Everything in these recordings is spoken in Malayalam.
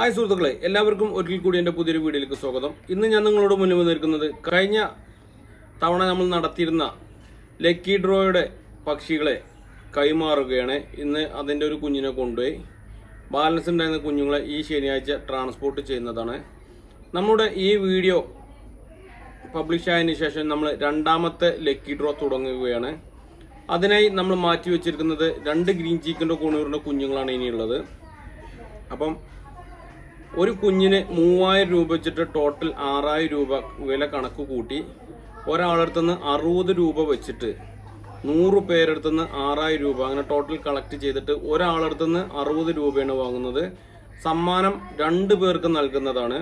ഹായ് സുഹൃത്തുക്കളെ എല്ലാവർക്കും ഒരിക്കൽ കൂടി എൻ്റെ പുതിയൊരു വീഡിയോയിലേക്ക് സ്വാഗതം ഇന്ന് ഞാൻ നിങ്ങളോട് മുന്നിൽ വന്നിരിക്കുന്നത് കഴിഞ്ഞ തവണ നമ്മൾ നടത്തിയിരുന്ന ലക്കി ഡ്രോയുടെ പക്ഷികളെ കൈമാറുകയാണ് ഇന്ന് അതിൻ്റെ ഒരു കുഞ്ഞിനെ കൊണ്ടുപോയി ബാലൻസ് ഉണ്ടായിരുന്ന കുഞ്ഞുങ്ങളെ ഈ ശനിയാഴ്ച ട്രാൻസ്പോർട്ട് ചെയ്യുന്നതാണ് നമ്മുടെ ഈ വീഡിയോ പബ്ലിഷ് ആയതിനു ശേഷം നമ്മൾ രണ്ടാമത്തെ ലക്കി ഡ്രോ തുടങ്ങുകയാണ് അതിനായി നമ്മൾ മാറ്റി വെച്ചിരിക്കുന്നത് രണ്ട് ഗ്രീൻ ചീക്കിൻ്റെ കൂണൂറിൻ്റെ കുഞ്ഞുങ്ങളാണ് ഇനിയുള്ളത് അപ്പം ഒരു കുഞ്ഞിന് മൂവായിരം രൂപ വെച്ചിട്ട് ടോട്ടൽ ആറായിരം രൂപ വില കണക്ക് കൂട്ടി ഒരാളടുത്തുനിന്ന് അറുപത് രൂപ വെച്ചിട്ട് നൂറ് പേരെടുത്തുനിന്ന് ആറായിരം രൂപ അങ്ങനെ ടോട്ടൽ കളക്ട് ചെയ്തിട്ട് ഒരാളടുത്തുനിന്ന് അറുപത് രൂപയാണ് വാങ്ങുന്നത് സമ്മാനം രണ്ട് പേർക്ക് നൽകുന്നതാണ്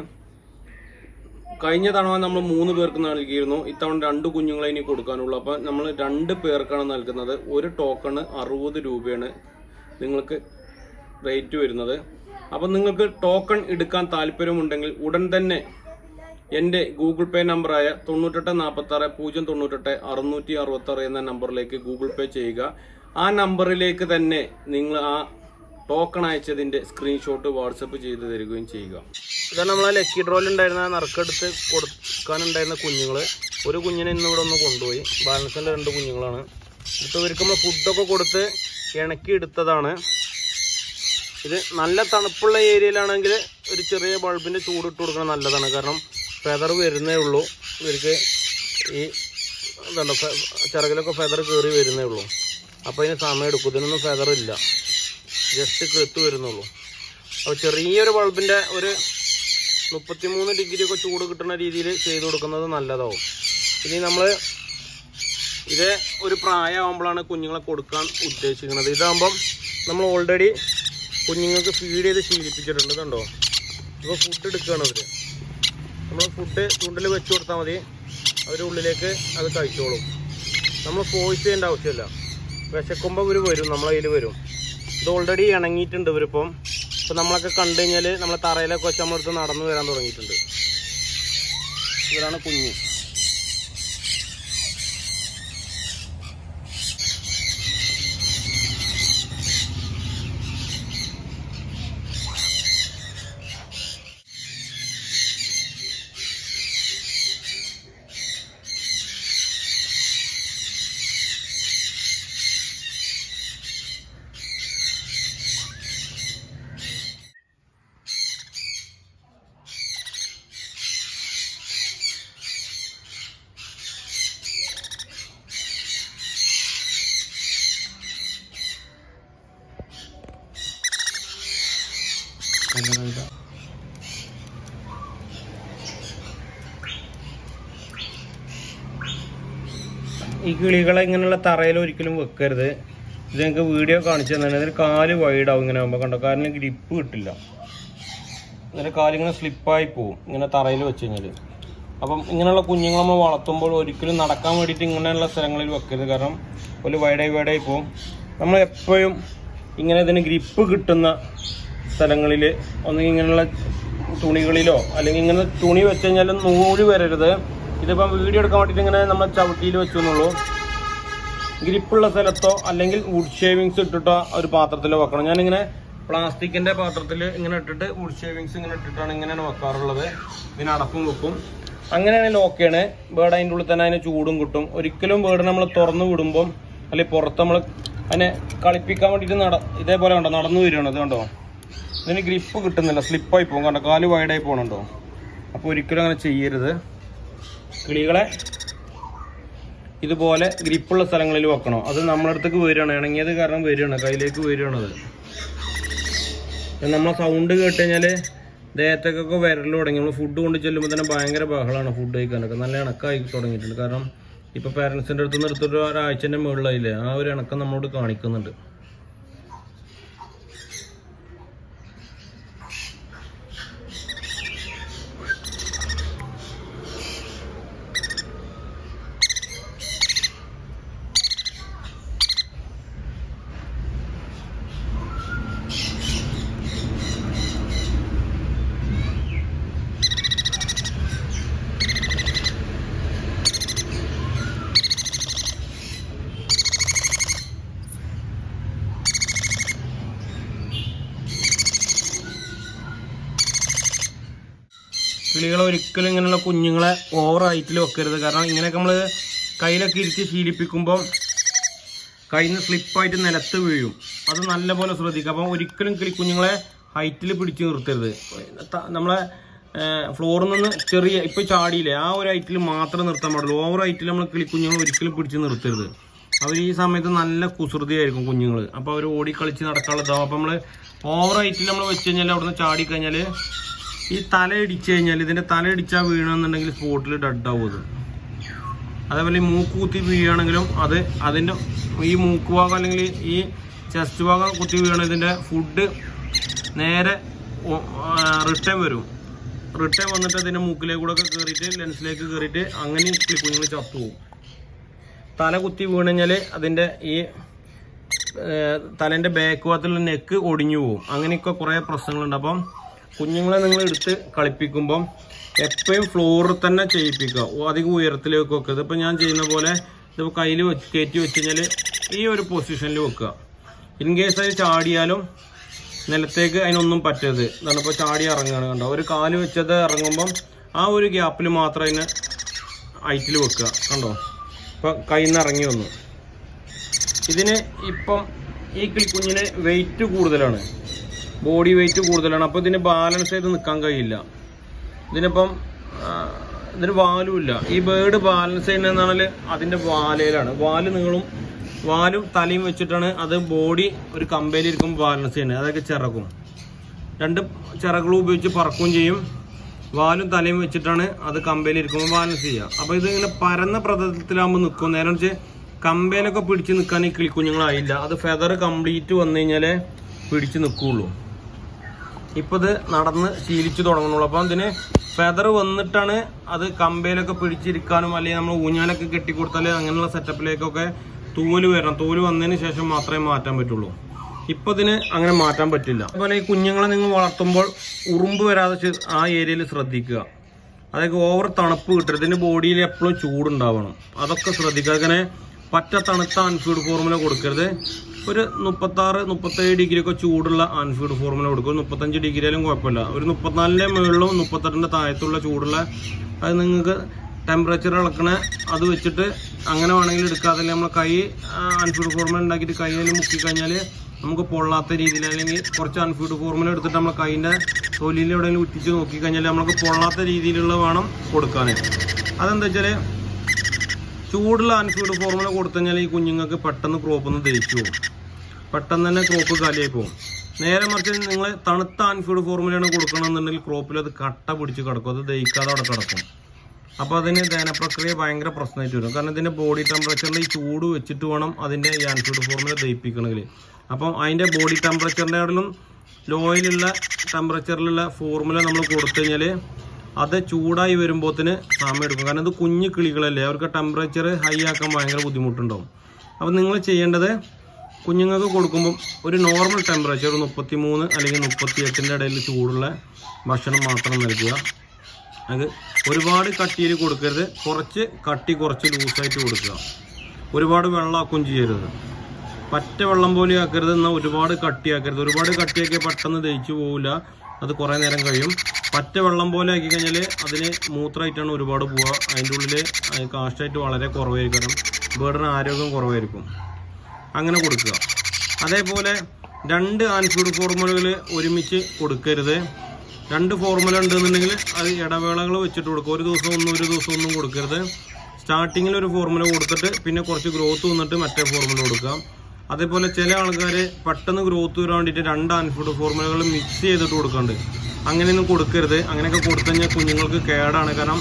കഴിഞ്ഞ തവണ നമ്മൾ മൂന്ന് പേർക്ക് നൽകിയിരുന്നു ഇത്തവണ രണ്ട് കുഞ്ഞുങ്ങളെ ഇനി കൊടുക്കാനുള്ളൂ അപ്പം നമ്മൾ രണ്ട് പേർക്കാണ് നൽകുന്നത് ഒരു ടോക്കണ് അറുപത് രൂപയാണ് നിങ്ങൾക്ക് റേറ്റ് വരുന്നത് അപ്പം നിങ്ങൾക്ക് ടോക്കൺ എടുക്കാൻ താല്പര്യമുണ്ടെങ്കിൽ ഉടൻ തന്നെ എൻ്റെ ഗൂഗിൾ പേ നമ്പറായ തൊണ്ണൂറ്റെട്ട് നാൽപ്പത്തി ആറ് പൂജ്യം തൊണ്ണൂറ്റെട്ട് അറുന്നൂറ്റി അറുപത്തി ആറ് എന്ന നമ്പറിലേക്ക് ഗൂഗിൾ പേ ചെയ്യുക ആ നമ്പറിലേക്ക് തന്നെ നിങ്ങൾ ആ ടോക്കൺ അയച്ചതിൻ്റെ സ്ക്രീൻഷോട്ട് വാട്സപ്പ് ചെയ്ത് തരികയും ചെയ്യുക ഇതാണ് നമ്മളെ ലക്കി ഡ്രോയിൽ ഉണ്ടായിരുന്ന നറുക്കെടുത്ത് കൊടുക്കാനുണ്ടായിരുന്ന കുഞ്ഞുങ്ങൾ ഒരു കുഞ്ഞിനെ ഇന്ന് ഇവിടെ ഒന്ന് കൊണ്ടുപോയി ബാലൻസിൻ്റെ രണ്ട് കുഞ്ഞുങ്ങളാണ് ഇപ്പോൾ ഇവർക്ക് നമ്മൾ ഫുഡൊക്കെ കൊടുത്ത് ഇണക്കി എടുത്തതാണ് ഇത് നല്ല തണുപ്പുള്ള ഏരിയയിലാണെങ്കിൽ ഒരു ചെറിയ ബൾബിൻ്റെ ചൂട് ഇട്ട് കൊടുക്കുന്നത് നല്ലതാണ് കാരണം ഫെദർ വരുന്നേ ഉള്ളൂ ഇവർക്ക് ഈ ഇതുണ്ടോ ഫെ- ചിറകിലൊക്കെ ഫെദർ കയറി വരുന്നേ ഉള്ളൂ അപ്പോൾ ഇതിന് സമയം എടുക്കും ഇതിനൊന്നും ഫെദർ ഇല്ല ജസ്റ്റ് കെത്ത് വരുന്നുള്ളൂ അപ്പോൾ ചെറിയൊരു ബൾബിൻ്റെ ഒരു മുപ്പത്തിമൂന്ന് ഡിഗ്രി ഒക്കെ ചൂട് കിട്ടുന്ന രീതിയിൽ ചെയ്ത് കൊടുക്കുന്നത് നല്ലതാവും ഇനി നമ്മൾ ഇത് ഒരു പ്രായമാകുമ്പോഴാണ് കുഞ്ഞുങ്ങളെ കൊടുക്കാൻ ഉദ്ദേശിക്കുന്നത് ഇതാകുമ്പം നമ്മൾ ഓൾറെഡി കുഞ്ഞുങ്ങൾക്ക് ഫീഡ് ചെയ്ത് ശീലിപ്പിച്ചിട്ടുണ്ട് കണ്ടോ ഇപ്പോൾ ഫുഡ് എടുക്കുകയാണ് അവർ നമ്മൾ ഫുഡ് ചുണ്ടിൽ വെച്ച് കൊടുത്താൽ മതി അവർ ഉള്ളിലേക്ക് അത് കഴിച്ചോളും നമ്മൾ ഫോഴ്സ് ചെയ്യേണ്ട ആവശ്യമില്ല വിശക്കുമ്പോൾ ഇവർ വരും നമ്മളെ കയ്യിൽ വരും ഇത് ഓൾറെഡി ഇണങ്ങിയിട്ടുണ്ട് ഇവരിപ്പം ഇപ്പം നമ്മളൊക്കെ കണ്ടു കഴിഞ്ഞാൽ നമ്മളെ തറയിലൊക്കെ വെച്ച് നമ്മളെടുത്ത് നടന്നു വരാൻ തുടങ്ങിയിട്ടുണ്ട് ഇവരാണ് കുഞ്ഞ് ഈ കിളികളെ ഇങ്ങനെയുള്ള തറയിൽ ഒരിക്കലും വെക്കരുത് ഇത് നിങ്ങൾക്ക് വീഡിയോ കാണിച്ചു തന്നെ ഇതിന് കാല് വൈഡാവും ഇങ്ങനെ ആകുമ്പോൾ കണ്ടോ കാരണം ഗ്രിപ്പ് കിട്ടില്ല ഇതിന്റെ കാലിങ്ങനെ സ്ലിപ്പായി പോവും ഇങ്ങനെ തറയിൽ വെച്ച് കഴിഞ്ഞാൽ അപ്പം ഇങ്ങനെയുള്ള കുഞ്ഞുങ്ങൾ നമ്മൾ വളർത്തുമ്പോൾ ഒരിക്കലും നടക്കാൻ വേണ്ടിയിട്ട് ഇങ്ങനെയുള്ള സ്ഥലങ്ങളിൽ വെക്കരുത് കാരണം ഒരു വൈഡായി വൈഡായി പോവും നമ്മൾ എപ്പോഴും ഇങ്ങനെ ഇതിന് ഗ്രിപ്പ് കിട്ടുന്ന സ്ഥലങ്ങളിൽ ഒന്നെങ്കിൽ ഇങ്ങനെയുള്ള തുണികളിലോ അല്ലെങ്കിൽ ഇങ്ങനെ തുണി വെച്ച് കഴിഞ്ഞാൽ നൂല് വരരുത് ഇതിപ്പം വീഡിയോ എടുക്കാൻ വേണ്ടിയിട്ട് ഇങ്ങനെ നമ്മൾ ചവിട്ടിയിൽ വെച്ചു എന്നുള്ളൂ ഗ്രിപ്പുള്ള സ്ഥലത്തോ അല്ലെങ്കിൽ വുഡ് ഷേവിങ്സ് ഇട്ടിട്ടോ ഒരു പാത്രത്തിലോ വെക്കണം ഞാനിങ്ങനെ പ്ലാസ്റ്റിക്കിന്റെ പാത്രത്തിൽ ഇങ്ങനെ ഇട്ടിട്ട് വുഡ് ഷേവിങ്സ് ഇങ്ങനെ ഇട്ടിട്ടാണ് ഇങ്ങനെയാണ് വെക്കാറുള്ളത് ഇതിന് അടപ്പും വെക്കും അങ്ങനെയാണെങ്കിൽ ഓക്കെയാണ് ബേർഡ് അതിൻ്റെ ഉള്ളിൽ തന്നെ അതിന് ചൂടും കിട്ടും ഒരിക്കലും ബേർഡ് നമ്മൾ തുറന്നു വിടുമ്പം അല്ലെങ്കിൽ പുറത്ത് നമ്മൾ അതിനെ കളിപ്പിക്കാൻ വേണ്ടിയിട്ട് നട ഇതേപോലെ കണ്ടോ നടന്നു വരികയാണ് ഇത് കണ്ടോ ഇതിന് ഗ്രിപ്പ് കിട്ടുന്നില്ല സ്ലിപ്പായി പോകും കണ്ടോ കാല് വൈഡായി പോകണുണ്ടോ അപ്പോൾ ഒരിക്കലും അങ്ങനെ ചെയ്യരുത് കിളികളെ ഇതുപോലെ ഗ്രിപ്പുള്ള സ്ഥലങ്ങളിൽ വെക്കണം അത് നമ്മളെ അടുത്തേക്ക് വരികയാണ് ഇണങ്ങിയത് കാരണം വരികയാണ് കയ്യിലേക്ക് വരികയാണ് അത് നമ്മളെ സൗണ്ട് കേട്ട് കഴിഞ്ഞാൽ ദേഹത്തേക്കൊക്കെ വിരൽ തുടങ്ങി നമ്മൾ ഫുഡ് കൊണ്ട് ചെല്ലുമ്പോൾ തന്നെ ഭയങ്കര ബഹളമാണ് ഫുഡ് കഴിക്കാനൊക്കെ നല്ല ഇണക്കമായി തുടങ്ങിയിട്ടുണ്ട് കാരണം ഇപ്പോൾ പാരൻസിൻ്റെ അടുത്ത് നിന്ന് എടുത്തൊരു ഒരാഴ്ചൻ്റെ മുകളിലായില്ലേ ആ ഒരു ഇണക്കം നമ്മളോട് കാണിക്കുന്നുണ്ട് കിളികളെ ഒരിക്കലും ഇങ്ങനെയുള്ള കുഞ്ഞുങ്ങളെ ഓവർ ഹൈറ്റിൽ വെക്കരുത് കാരണം ഇങ്ങനെയൊക്കെ നമ്മൾ കയ്യിലൊക്കെ ഇരുത്തി ശീലിപ്പിക്കുമ്പോൾ കയ്യിൽ നിന്ന് സ്ലിപ്പായിട്ട് നിലത്ത് വീഴും അത് നല്ലപോലെ ശ്രദ്ധിക്കുക അപ്പം ഒരിക്കലും കിളി കുഞ്ഞുങ്ങളെ ഹൈറ്റിൽ പിടിച്ചു നിർത്തരുത് ത- നമ്മളെ ഫ്ലോറിൽ നിന്ന് ചെറിയ ഇപ്പൊ ചാടിയില്ലേ ആ ഒരു ഹൈറ്റിൽ മാത്രം നിർത്താൻ പാടുള്ളൂ ഓവർ ഹൈറ്റിൽ നമ്മൾ കിളിക്കുഞ്ഞുങ്ങൾ ഒരിക്കലും പിടിച്ച് നിർത്തരുത് അവർ ഈ സമയത്ത് നല്ല കുസൃതിയായിരിക്കും കുഞ്ഞുങ്ങൾ അപ്പോൾ അവർ ഓടി കളിച്ച് നടക്കാനുള്ളതാവും അപ്പം നമ്മൾ ഓവർ ഹൈറ്റിൽ നമ്മൾ വെച്ച് കഴിഞ്ഞാൽ അവിടുന്ന് ചാടി കഴിഞ്ഞാൽ ഈ തല ഇടിച്ചു കഴിഞ്ഞാൽ ഇതിന്റെ തല ഇടിച്ചാൽ വീണമെന്നുണ്ടെങ്കിൽ സ്പോട്ടിൽ ഡെഡാവും അത് അതേപോലെ ഈ മൂക്ക് കുത്തി വീഴുകയാണെങ്കിലും അത് അതിൻ്റെ ഈ മൂക്ക് ഭാഗം അല്ലെങ്കിൽ ഈ ചെസ്റ്റ് ഭാഗം കുത്തി വീഴണം ഇതിൻ്റെ ഫുഡ് നേരെ റിട്ടേൺ വരും റിട്ടേൺ വന്നിട്ട് അതിൻ്റെ മൂക്കിലേക്ക് കൂടെ ഒക്കെ കയറിയിട്ട് ലെൻസിലേക്ക് കയറിയിട്ട് അങ്ങനെ കുഞ്ഞുങ്ങൾ ചത്തുപോകും തല കുത്തി വീണ് കഴിഞ്ഞാൽ അതിൻ്റെ ഈ തലേൻ്റെ ബാക്ക് ഭാഗത്തുള്ള നെക്ക് ഒടിഞ്ഞു പോകും അങ്ങനെയൊക്കെ കുറേ പ്രശ്നങ്ങളുണ്ട് അപ്പം കുഞ്ഞുങ്ങളെ നിങ്ങൾ എടുത്ത് കളിപ്പിക്കുമ്പം എപ്പോഴും ഫ്ലോറിൽ തന്നെ ചെയ്യിപ്പിക്കുക ഓ, അധികം ഉയരത്തിലേക്ക് വെക്കുക ഇതിപ്പോൾ ഞാൻ ചെയ്യുന്ന പോലെ ഇതിപ്പോൾ കയ്യിൽ വെച്ച് കയറ്റി വെച്ച് കഴിഞ്ഞാൽ ഈ ഒരു പൊസിഷനിൽ വെക്കുക ഇൻ കേസ് അത് ചാടിയാലും നിലത്തേക്ക് അതിനൊന്നും പറ്റരുത് ഇതാണ് ഇപ്പോൾ ചാടി ഇറങ്ങുകയാണ് കണ്ടോ ഒരു കാല് വെച്ചത് ഇറങ്ങുമ്പം ആ ഒരു ഗ്യാപ്പിൽ മാത്രം അതിനെ ഹൈറ്റിൽ വെക്കുക കണ്ടോ ഇപ്പം കയ്യിൽ നിന്ന് ഇറങ്ങി വന്നു ഇതിന് ഇപ്പം ഈ കിളിക്കുഞ്ഞിന് വെയിറ്റ് കൂടുതലാണ് ബോഡി വെയിറ്റ് കൂടുതലാണ് അപ്പോൾ ഇതിന് ബാലൻസ് ചെയ്ത് നിൽക്കാൻ കഴിയില്ല ഇതിനിപ്പം ആ, ഇതിന് വാലും ഇല്ല ഈ ബേർഡ് ബാലൻസ് ചെയ്യുന്നതെന്നാണെങ്കിൽ അതിൻ്റെ വാലയിലാണ് വാല് നീളും വാലും തലയും വെച്ചിട്ടാണ് അത് ബോഡി ഒരു കമ്പയിലിരിക്കും ബാലൻസ് ചെയ്യുന്നത് അതൊക്കെ ചിറകും രണ്ട് ചിറകളും ഉപയോഗിച്ച് പറക്കുകയും ചെയ്യും വാലും തലയും വെച്ചിട്ടാണ് അത് കമ്പയിലിരിക്കുമ്പോൾ ബാലൻസ് ചെയ്യുക അപ്പോൾ ഇത് ഇങ്ങനെ പരന്ന പ്രതലത്തിലാകുമ്പോൾ നിൽക്കും നേരെ വെച്ച് കമ്പയിലൊക്കെ പിടിച്ച് നിൽക്കാൻ ഈ കിളിക്കുഞ്ഞുങ്ങളായില്ല അത് ഫെദർ കംപ്ലീറ്റ് വന്നു കഴിഞ്ഞാലേ പിടിച്ച് നിൽക്കുകയുള്ളൂ ഇപ്പൊ ഇത് നടന്ന് ശീലിച്ചു തുടങ്ങുന്നുള്ളൂ അപ്പം ഇതിന് ഫെദർ വന്നിട്ടാണ് അത് കമ്പയിലൊക്കെ പിടിച്ചിരിക്കാനും അല്ലെങ്കിൽ നമ്മൾ ഊഞ്ഞാലൊക്കെ കെട്ടിക്കൊടുത്താൽ അങ്ങനെയുള്ള സെറ്റപ്പിലേക്കൊക്കെ തൂല് വരണം തൂല് വന്നതിന് ശേഷം മാത്രമേ മാറ്റാൻ പറ്റുള്ളൂ ഇപ്പൊ ഇതിന് അങ്ങനെ മാറ്റാൻ പറ്റില്ല അതുപോലെ ഈ കുഞ്ഞുങ്ങളെ നിങ്ങൾ വളർത്തുമ്പോൾ ഉറുമ്പ് വരാതെ ചെ- ആ ഏരിയയിൽ ശ്രദ്ധിക്കുക അതായത് ഓവർ തണുപ്പ് കിട്ടരുത് ഇതിന്റെ ബോഡിയിൽ എപ്പോഴും ചൂടുണ്ടാവണം അതൊക്കെ ശ്രദ്ധിക്കുക അങ്ങനെ പറ്റ തണുത്ത അൺഫീഡ് ഫോർമുല കൊടുക്കരുത് ഒരു മുപ്പത്താറ് മുപ്പത്തേഴ് ഡിഗ്രി ഒക്കെ ചൂടുള്ള അൺഫീഡ് ഫോർമുല കൊടുക്കും മുപ്പത്തഞ്ച് ഡിഗ്രിയിലും കുഴപ്പമില്ല ഒരു മുപ്പത്തിനാലിൻ്റെ മുകളിലും മുപ്പത്തെട്ടിൻ്റെ താഴത്തുള്ള ചൂടുള്ള അത് നിങ്ങൾക്ക് ടെമ്പറേച്ചർ ഇളക്കണ അത് വെച്ചിട്ട് അങ്ങനെ വേണമെങ്കിൽ എടുക്കുക അതല്ലെങ്കിൽ നമ്മൾ കൈ അൺഫീഡ് ഫോർമുല ഉണ്ടാക്കിയിട്ട് കൈയിൽ മുക്കി കഴിഞ്ഞാൽ നമുക്ക് പൊള്ളാത്ത രീതിയിൽ അല്ലെങ്കിൽ കുറച്ച് അൺഫീഡ് ഫോർമുല എടുത്തിട്ട് നമ്മൾ കൈയിൻ്റെ തൊലിയിൽ എവിടെയെങ്കിലും ഉറ്റിച്ച് നോക്കിക്കഴിഞ്ഞാൽ നമുക്ക് പൊള്ളാത്ത രീതിയിലുള്ള വേണം കൊടുക്കാൻ അതെന്താ വെച്ചാൽ ചൂടുള്ള അൺഫീഡ് ഫോർമുല കൊടുത്തു കഴിഞ്ഞാൽ ഈ കുഞ്ഞുങ്ങൾക്ക് പെട്ടെന്ന് ക്രോപ്പ് ഒന്ന് ദഹിച്ചു പോകും പെട്ടെന്ന് തന്നെ ക്രോപ്പ് കാലിയായി പോകും നേരെ മറിച്ച് നിങ്ങൾ തണുത്ത അൺഫീഡ് ഫോർമുലയാണ് കൊടുക്കണമെന്നുണ്ടെങ്കിൽ ക്രോപ്പിൽ അത് കട്ട പിടിച്ച് കിടക്കും അത് ദഹിക്കാതെ അവിടെ കിടക്കും അപ്പോൾ അതിന് ദഹനപ്രക്രിയ ഭയങ്കര പ്രശ്നമായിട്ട് വരും കാരണം ഇതിൻ്റെ ബോഡി ടെമ്പറേച്ചറിൽ ഈ ചൂട് വെച്ചിട്ട് വേണം അതിൻ്റെ ഈ അൺഫീഡ് ഫോർമുല ദഹിപ്പിക്കണമെങ്കിൽ അപ്പം അതിൻ്റെ ബോഡി ടെമ്പറേച്ചറിൻ്റെ ലോയിലുള്ള ടെമ്പറേച്ചറിലുള്ള ഫോർമുല നമ്മൾ കൊടുത്തു കഴിഞ്ഞാൽ അത് ചൂടായി വരുമ്പോത്തിന് സമയം എടുക്കും കാരണം ഇത് കുഞ്ഞു കിളികളല്ലേ അവർക്ക് ടെമ്പറേച്ചർ ഹൈ ആക്കാൻ ഭയങ്കര ബുദ്ധിമുട്ടുണ്ടാവും അപ്പം നിങ്ങൾ ചെയ്യേണ്ടത് കുഞ്ഞുങ്ങൾക്ക് കൊടുക്കുമ്പോൾ ഒരു നോർമൽ ടെമ്പറേച്ചർ ഒരു മുപ്പത്തി മൂന്ന് അല്ലെങ്കിൽ മുപ്പത്തി എട്ടിൻ്റെ ഇടയിൽ ചൂടുള്ള ഭക്ഷണം മാത്രം നൽകുക അത് ഒരുപാട് കട്ടിയിൽ കൊടുക്കരുത് കുറച്ച് കട്ടി കുറച്ച് ലൂസായിട്ട് കൊടുക്കുക ഒരുപാട് വെള്ളമാക്കുകയും ചെയ്യരുത് പറ്റ വെള്ളം പോലെ ആക്കരുത് എന്നാൽ ഒരുപാട് കട്ടിയാക്കരുത് ഒരുപാട് കട്ടിയാക്കിയാൽ പെട്ടെന്ന് ദഹിച്ചു പോവില്ല അത് കുറേ നേരം കഴിയും പറ്റ വെള്ളം പോലെ ആക്കി കഴിഞ്ഞാൽ അതിന് മൂത്രമായിട്ടാണ് ഒരുപാട് പോവുക അതിൻ്റെ ഉള്ളിൽ കാഷ്ടായിട്ട് വളരെ കുറവായിരിക്കും കാരണം ബേർഡിന് ആരോഗ്യം കുറവായിരിക്കും അങ്ങനെ കൊടുക്കുക അതേപോലെ രണ്ട് ആൻഫീഡ് ഫോർമുലകൾ ഒരുമിച്ച് കൊടുക്കരുത് രണ്ട് ഫോർമുല ഉണ്ടെന്നുണ്ടെങ്കിൽ അത് ഇടവേളകൾ വെച്ചിട്ട് കൊടുക്കുക ഒരു ദിവസം ഒന്നും ഒരു ദിവസം ഒന്നും കൊടുക്കരുത് സ്റ്റാർട്ടിങ്ങിൽ ഒരു ഫോർമുല കൊടുത്തിട്ട് പിന്നെ കുറച്ച് ഗ്രോത്ത് വന്നിട്ട് മറ്റേ ഫോർമുല കൊടുക്കുക അതേപോലെ ചില ആൾക്കാർ പെട്ടെന്ന് ഗ്രോത്ത് വരാൻ വേണ്ടിയിട്ട് രണ്ട് ആൻഫീഡ് ഫോർമുലകൾ മിക്സ് ചെയ്തിട്ട് കൊടുക്കുന്നുണ്ട് അങ്ങനെയൊന്നും കൊടുക്കരുത് അങ്ങനെയൊക്കെ കൊടുത്തു കഴിഞ്ഞാൽ കുഞ്ഞുങ്ങൾക്ക് കേടാണ് കാരണം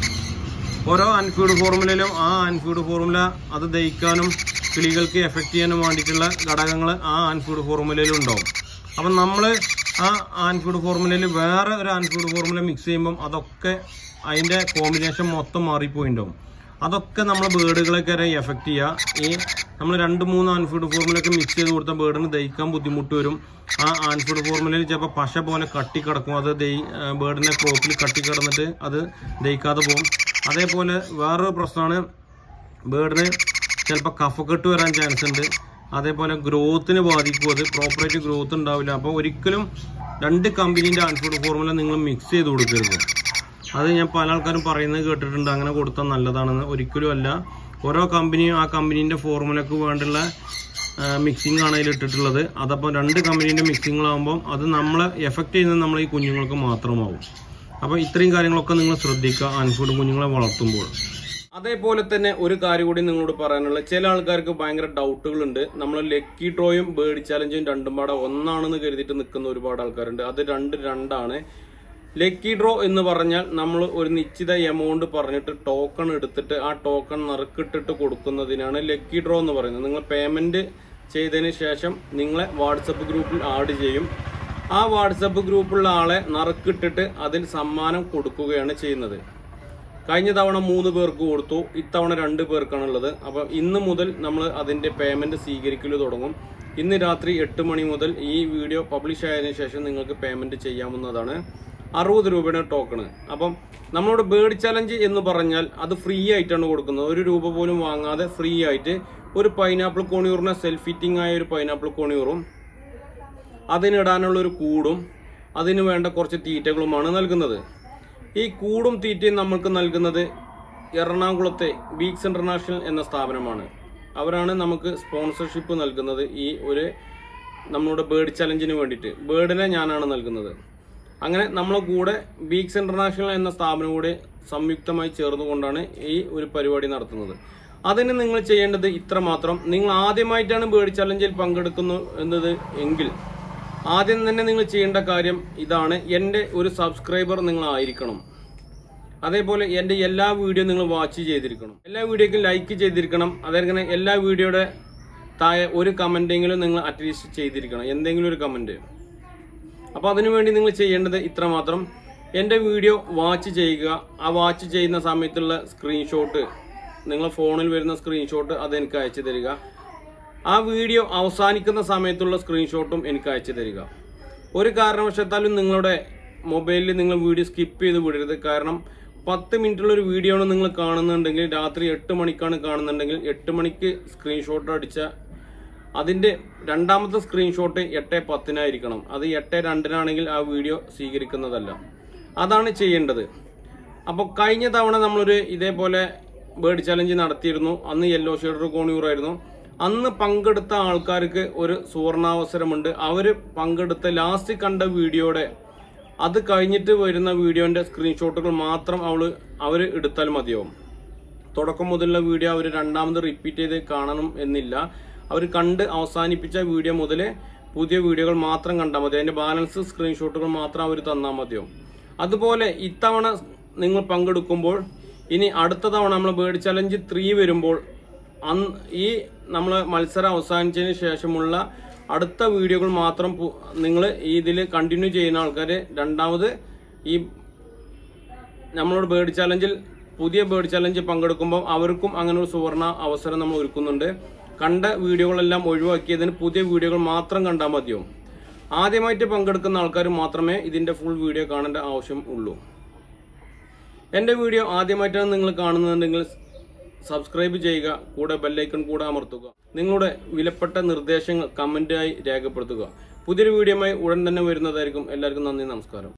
ഓരോ അൺഫീഡ് ഫോർമുലയിലും ആ അൺഫീഡ് ഫോർമുല അത് ദഹിക്കാനും കിളികൾക്ക് എഫക്റ്റ് ചെയ്യാനും വേണ്ടിയിട്ടുള്ള ഘടകങ്ങൾ ആ അൺഫീഡ് ഫോർമുലയിൽ ഉണ്ടാവും അപ്പം നമ്മൾ ആ ആൻഫീഡ് ഫോർമുലയിൽ വേറെ ഒരു ആൻഫീഡ് ഫോർമുല മിക്സ് ചെയ്യുമ്പം അതൊക്കെ അതിൻ്റെ കോമ്പിനേഷൻ മൊത്തം മാറിപ്പോയിണ്ടാവും അതൊക്കെ നമ്മൾ ബേഡുകളൊക്കെ എഫക്റ്റ് ചെയ്യുക ഈ നമ്മൾ രണ്ട് മൂന്ന് ആൻഫീഡ് ഫോർമുലയൊക്കെ മിക്സ് ചെയ്ത് കൊടുത്ത ബേഡിന് ദഹിക്കാൻ ബുദ്ധിമുട്ട് വരും ആ ആൻഫീഡ് ഫോർമുലയിൽ ചിലപ്പോൾ പശ പോലെ കട്ടി കിടക്കും അത് ദഹി ബേഡിൻ്റെ ക്രോപ്പിൽ കട്ടി കിടന്നിട്ട് അത് ദഹിക്കാതെ പോകും അതേപോലെ വേറൊരു പ്രശ്നമാണ് ബേഡിന് ചിലപ്പോൾ കഫക്കെട്ട് വരാൻ ചാൻസ് ഉണ്ട് അതേപോലെ ഗ്രോത്തിന് ബാധിക്കും അത് പ്രോപ്പറായിട്ട് ഗ്രോത്ത് ഉണ്ടാവില്ല അപ്പോൾ ഒരിക്കലും രണ്ട് കമ്പനീൻ്റെ ആൻഫീഡ് ഫോർമുല നിങ്ങൾ മിക്സ് ചെയ്ത് കൊടുക്കരുത് അത് ഞാൻ പല ആൾക്കാരും പറയുന്നത് കേട്ടിട്ടുണ്ട് അങ്ങനെ കൊടുത്താൽ നല്ലതാണെന്ന് ഒരിക്കലും അല്ല ഓരോ കമ്പനിയും ആ കമ്പനീൻ്റെ ഫോർമുലക്ക് വേണ്ടുള്ള മിക്സിംഗ് ആണ് അതിൽ ഇട്ടിട്ടുള്ളത് അതപ്പോൾ രണ്ട് കമ്പനീൻ്റെ മിക്സിങ്ങളാകുമ്പോൾ അത് നമ്മളെ എഫക്റ്റ് ചെയ്യുന്നത് നമ്മളെ ഈ കുഞ്ഞുങ്ങൾക്ക് മാത്രമാവും അപ്പോൾ ഇത്രയും കാര്യങ്ങളൊക്കെ നിങ്ങൾ ശ്രദ്ധിക്കുക അൺഫുഡ് കുഞ്ഞുങ്ങളെ വളർത്തുമ്പോൾ അതേപോലെ തന്നെ ഒരു കാര്യം കൂടി നിങ്ങളോട് പറയാനുള്ളത് ചില ആൾക്കാർക്ക് ഭയങ്കര ഡൗട്ടുകൾ ഉണ്ട് നമ്മൾ ലക്കി ഡ്രോയും ബേർഡ് ചാലഞ്ചും രണ്ടും പാടെ ഒന്നാണെന്ന് കരുതിയിട്ട് നിൽക്കുന്ന ഒരുപാട് ആൾക്കാരുണ്ട് അത് രണ്ട് രണ്ടാണ് ലക്കി ഡ്രോ എന്ന് പറഞ്ഞാൽ നമ്മൾ ഒരു നിശ്ചിത എമൗണ്ട് പറഞ്ഞിട്ട് ടോക്കൺ എടുത്തിട്ട് ആ ടോക്കൺ നറുക്കിട്ടിട്ട് കൊടുക്കുന്നതിനാണ് ലക്കി ഡ്രോ എന്ന് പറയുന്നത് നിങ്ങൾ പേയ്മെന്റ് ചെയ്തതിന് ശേഷം നിങ്ങളെ വാട്സപ്പ് ഗ്രൂപ്പിൽ ആഡ് ചെയ്യും ആ വാട്സപ്പ് ഗ്രൂപ്പിലുള്ള ആളെ നറുക്കിട്ടിട്ട് അതിൽ സമ്മാനം കൊടുക്കുകയാണ് ചെയ്യുന്നത് കഴിഞ്ഞ തവണ മൂന്ന് പേർക്ക് കൊടുത്തു ഇത്തവണ രണ്ട് പേർക്കാണുള്ളത് അപ്പോൾ ഇന്ന് മുതൽ നമ്മൾ അതിൻ്റെ പേയ്മെൻറ്റ് സ്വീകരിക്കൽ തുടങ്ങും ഇന്ന് രാത്രി എട്ട് മണി മുതൽ ഈ വീഡിയോ പബ്ലിഷ് ആയതിനു ശേഷം നിങ്ങൾക്ക് പേയ്മെൻറ്റ് ചെയ്യാവുന്നതാണ് അറുപത് രൂപയുടെ ടോക്കണ് അപ്പം നമ്മളോട് ബേർഡ് ചലഞ്ച് എന്ന് പറഞ്ഞാൽ അത് ഫ്രീ ആയിട്ടാണ് കൊടുക്കുന്നത് ഒരു രൂപ പോലും വാങ്ങാതെ ഫ്രീ ആയിട്ട് ഒരു പൈനാപ്പിൾ കോണിയൂറിനെ സെൽഫ് ഫിറ്റിംഗ് ആയ ഒരു പൈനാപ്പിൾ കോണിയൂറും അതിനിടാനുള്ള ഒരു കൂടും അതിന് വേണ്ട കുറച്ച് തീറ്റകളുമാണ് നൽകുന്നത് ഈ കൂടും തീറ്റയും നമ്മൾക്ക് നൽകുന്നത് എറണാകുളത്തെ ബീക്സ് ഇന്റർനാഷണൽ എന്ന സ്ഥാപനമാണ് അവരാണ് നമുക്ക് സ്പോൺസർഷിപ്പ് നൽകുന്നത് ഈ ഒരു നമ്മളുടെ ബേർഡ് ചലഞ്ചിന് വേണ്ടിയിട്ട് ബേർഡിനെ ഞാനാണ് നൽകുന്നത് അങ്ങനെ നമ്മളെ കൂടെ ബീക്സ് ഇന്റർനാഷണൽ എന്ന സ്ഥാപനം കൂടെ സംയുക്തമായി ചേർന്നുകൊണ്ടാണ് ഈ ഒരു പരിപാടി നടത്തുന്നത് അതിന് നിങ്ങൾ ചെയ്യേണ്ടത് ഇത്ര മാത്രം നിങ്ങൾ ആദ്യമായിട്ടാണ് ബേർഡ് ചലഞ്ചിൽ പങ്കെടുക്കുന്നു എന്നത് എങ്കിൽ ആദ്യം തന്നെ നിങ്ങൾ ചെയ്യേണ്ട കാര്യം ഇതാണ് എൻ്റെ ഒരു സബ്സ്ക്രൈബർ നിങ്ങൾ ആയിരിക്കണം അതേപോലെ എൻ്റെ എല്ലാ വീഡിയോ നിങ്ങൾ വാച്ച് ചെയ്തിരിക്കണം എല്ലാ വീഡിയോക്കും ലൈക്ക് ചെയ്തിരിക്കണം അതേപോലെ എല്ലാ വീഡിയോയുടെ താഴെ ഒരു കമൻറ്റെങ്കിലും നിങ്ങൾ അറ്റ്ലീസ്റ്റ് ചെയ്തിരിക്കണം എന്തെങ്കിലും ഒരു കമൻറ്റ് അപ്പോൾ അതിനുവേണ്ടി നിങ്ങൾ ചെയ്യേണ്ടത് ഇത്ര മാത്രം എൻ്റെ വീഡിയോ വാച്ച് ചെയ്യുക ആ വാച്ച് ചെയ്യുന്ന സമയത്തുള്ള സ്ക്രീൻഷോട്ട് നിങ്ങളെ ഫോണിൽ വരുന്ന സ്ക്രീൻഷോട്ട് അത് എനിക്ക് അയച്ചു തരിക ആ വീഡിയോ അവസാനിക്കുന്ന സമയത്തുള്ള സ്ക്രീൻഷോട്ടും എനിക്ക് അയച്ചു തരിക ഒരു കാരണവശാലും നിങ്ങളുടെ മൊബൈലിൽ നിങ്ങൾ വീഡിയോ സ്കിപ്പ് ചെയ്ത് വിടരുത് കാരണം പത്ത് മിനിറ്റുള്ള ഒരു വീഡിയോ ആണ് നിങ്ങൾ കാണുന്നുണ്ടെങ്കിൽ രാത്രി എട്ട് മണിക്കാണ് കാണുന്നുണ്ടെങ്കിൽ എട്ട് മണിക്ക് സ്ക്രീൻഷോട്ട് അടിച്ച അതിൻ്റെ രണ്ടാമത്തെ സ്ക്രീൻഷോട്ട് എട്ട് പത്തിനായിരിക്കണം അത് എട്ട് രണ്ടിനാണെങ്കിൽ ആ വീഡിയോ സ്വീകരിക്കുന്നതല്ല അതാണ് ചെയ്യേണ്ടത് അപ്പോൾ കഴിഞ്ഞ തവണ നമ്മളൊരു ഇതേപോലെ ബേർഡ് ചലഞ്ച് നടത്തിയിരുന്നു അന്ന് യെല്ലോ ഷെയ്ഡർ കോണിയൂറായിരുന്നു അന്ന് പങ്കെടുത്ത ആൾക്കാർക്ക് ഒരു സുവർണാവസരമുണ്ട് അവർ പങ്കെടുത്ത ലാസ്റ്റ് കണ്ട വീഡിയോയുടെ അത് കഴിഞ്ഞിട്ട് വരുന്ന വീഡിയോന്റെ സ്ക്രീൻഷോട്ടുകൾ മാത്രം അവള് അവർ എടുത്താൽ മതിയാവും തുടക്കം മുതലുള്ള വീഡിയോ അവർ രണ്ടാമത് റിപ്പീറ്റ് ചെയ്ത് കാണണം എന്നില്ല അവർ കണ്ട് അവസാനിപ്പിച്ച വീഡിയോ മുതൽ പുതിയ വീഡിയോകൾ മാത്രം കണ്ടാൽ മതി അതിന്റെ ബാലൻസ് സ്ക്രീൻഷോട്ടുകൾ മാത്രം അവർ തന്നാൽ മതിയാവും അതുപോലെ ഇത്തവണ നിങ്ങൾ പങ്കെടുക്കുമ്പോൾ ഇനി അടുത്ത തവണ നമ്മൾ ബേർഡ് ചലഞ്ച് ത്രീ വരുമ്പോൾ അന്ന് ഈ നമ്മൾ മത്സരം അവസാനിച്ചതിന് ശേഷമുള്ള അടുത്ത വീഡിയോകൾ മാത്രം നിങ്ങൾ ഇതിൽ കണ്ടിന്യൂ ചെയ്യുന്ന ആൾക്കാർ രണ്ടാമത് ഈ നമ്മളോട് ബേർഡ് ചലഞ്ചിൽ പുതിയ ബേർഡ് ചലഞ്ച് പങ്കെടുക്കുമ്പോൾ അവർക്കും അങ്ങനെ ഒരു സുവർണ അവസരം നമ്മൾ ഒരുക്കുന്നുണ്ട് കണ്ട വീഡിയോകളെല്ലാം ഒഴിവാക്കിയതിന് പുതിയ വീഡിയോകൾ മാത്രം കണ്ടാൽ മതിയോ ആദ്യമായിട്ട് പങ്കെടുക്കുന്ന ആൾക്കാർ മാത്രമേ ഇതിന്റെ ഫുൾ വീഡിയോ കാണേണ്ട ആവശ്യം ഉള്ളൂ എൻ്റെ വീഡിയോ ആദ്യമായിട്ടാണ് നിങ്ങൾ കാണുന്നതെങ്കിൽ സബ്സ്ക്രൈബ് ചെയ്യുക കൂടെ ബെല്ലൈക്കൺ കൂടെ അമർത്തുക നിങ്ങളുടെ വിലപ്പെട്ട നിർദ്ദേശങ്ങൾ കമന്റായി രേഖപ്പെടുത്തുക പുതിയൊരു വീഡിയോയുമായി ഉടൻ തന്നെ വരുന്നതായിരിക്കും എല്ലാവർക്കും നന്ദി നമസ്കാരം